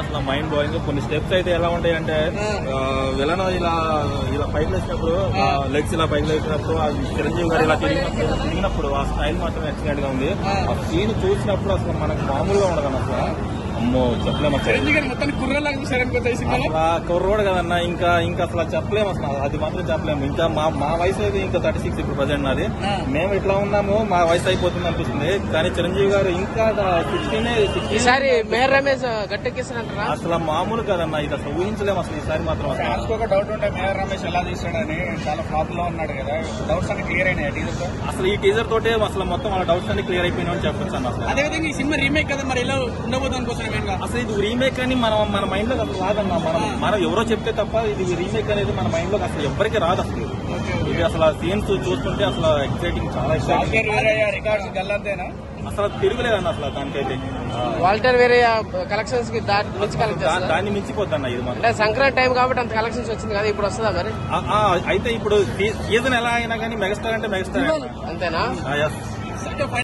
అసలు mind blowing కొన్ని steps అయితే ఎలా ఉంటాయి అంటే విలన్ ఇలా ఇలా పైకి లేచినప్పుడు లెగ్స్ ఇలా పైకి లేచినప్పుడు ఆ చిరంజీవి గారు ఇలా తిరిగినప్పుడు తిరిగినప్పుడు ఆ స్టైల్ మాత్రం ఎక్సలెంట్ గా ఉంది ఆ సీన్ చూసినప్పుడు అసలు మనకు మామూలుగా ఉండదు అసలు అమ్మో చెప్పలేము అసలు చిరంజీవి గారు మొత్తానికి కుర్రలాగా చూసారనుకోవచ్చు ఈ సినిమాలో అసలు ఆ కుర్రోడు కదన్నా ఇంకా ఇంకా అసలు చెప్పలేము అసలు అది మాత్రం చెప్పలేము ఇంకా మా మా వయసు అయితే ఇంకా థర్టీ సిక్స్ ఇప్పుడు ప్రజెంట్ నాది మేము ఇట్లా ఉన్నాము మా వయసు అయిపోతుంది అనిపిస్తుంది కానీ చిరంజీవి గారు ఇంకా సిక్స్టీన్ సిక్స్టీన్ ఈసారి మేయర్ రమేష్ గట్టెక్కిస్తారంటారా అసలు మామూలు కదన్నా ఇది అసలు ఊహించలేము అసలు ఈసారి మాత్రం అసలు ఫ్యాన్స్ ఒక డౌట్ ఉంటే మేయర్ రమేష్ ఎలా తీసాడని చాలా ఫ్లాప్ లో ఉన్నాడు కదా డౌట్స్ అన్ని క్లియర్ అయినాయి టీజర్ తో అసలు ఈ టీజర్ తోటే అసలు మొత్తం వాళ్ళ డౌట్స్ అన్ని క్లియర్ అయిపోయినాయని చెప్పొచ్చు అన్న అసలు అదేవిధంగా ఈ సినిమా రీమేక్ కదా మరి ఎలా ఉండబోతుంది అనుకోవచ్చు మెయిన్ గా అసలు ఇది రీమేక్ అని మనం మన మైండ్ లో అసలు రాదన్నా మనం మనం ఎవరో చెప్తే తప్ప ఇది రీమేక్ అనేది మన మైండ్ లో అసలు ఎవరికి రాదు అసలు ఇది అసలు సీన్స్ చూస్తుంటే అసలు ఎక్సైటింగ్ చాలా ఎక్సైటింగ్ వీరయ్య రికార్డ్స్ గల్లంతేనా అసలు తిరుగులేదన్న అసలు దానికైతే వాల్టర్ వేరే కలెక్షన్స్ కి దాటి మించి కలెక్ట్ దా- చేస్తారా దాన్ని మించిపోద్దన్న ఇది మాత్రం అంటే సంక్రాంతి టైం కాబట్టి అంత కలెక్షన్స్ వచ్చింది కదా ఇప్పుడు వస్తుందా మరి ఆ, ఆ, అయితే ఇప్పుడు సీజన్ ఎలా అయినా కానీ మెగాస్టార్ అంటే మెగాస్టార్ అంతేనా yes. అంటే